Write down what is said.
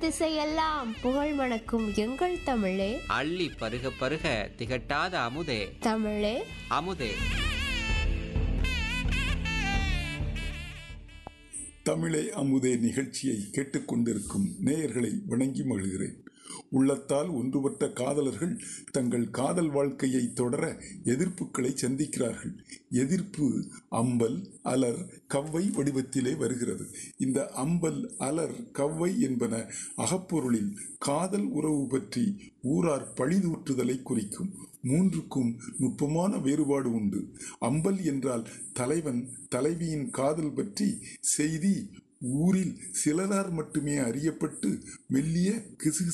திசையெல்லாம் புகழ் மணக்கும் எங்கள் தமிழே அள்ளி பருக பருக திகட்டாத அமுதே தமிழே அமுதே தமிழே அமுதே நிகழ்ச்சியை கேட்டுக்கொண்டிருக்கும் நேயர்களை வணங்கி மகிழ்கிறேன் உள்ளத்தால் ஒன்றுபட்ட காதலர்கள் தங்கள் காதல் வாழ்க்கையை தொடர எதிர்ப்புகளை சந்திக்கிறார்கள் எதிர்ப்பு அம்பல் அலர் கவ்வை வடிவத்திலே வருகிறது இந்த அம்பல் அலர் கவ்வை என்பன அகப்பொருளில் காதல் உறவு பற்றி ஊரார் பழிதூற்றுதலை குறிக்கும் மூன்றுக்கும் நுட்பமான வேறுபாடு உண்டு அம்பல் என்றால் தலைவன் தலைவியின் காதல் பற்றி செய்தி ஊரில் சிலரார் மட்டுமே அறியப்பட்டு மெல்லிய கிசுகிசு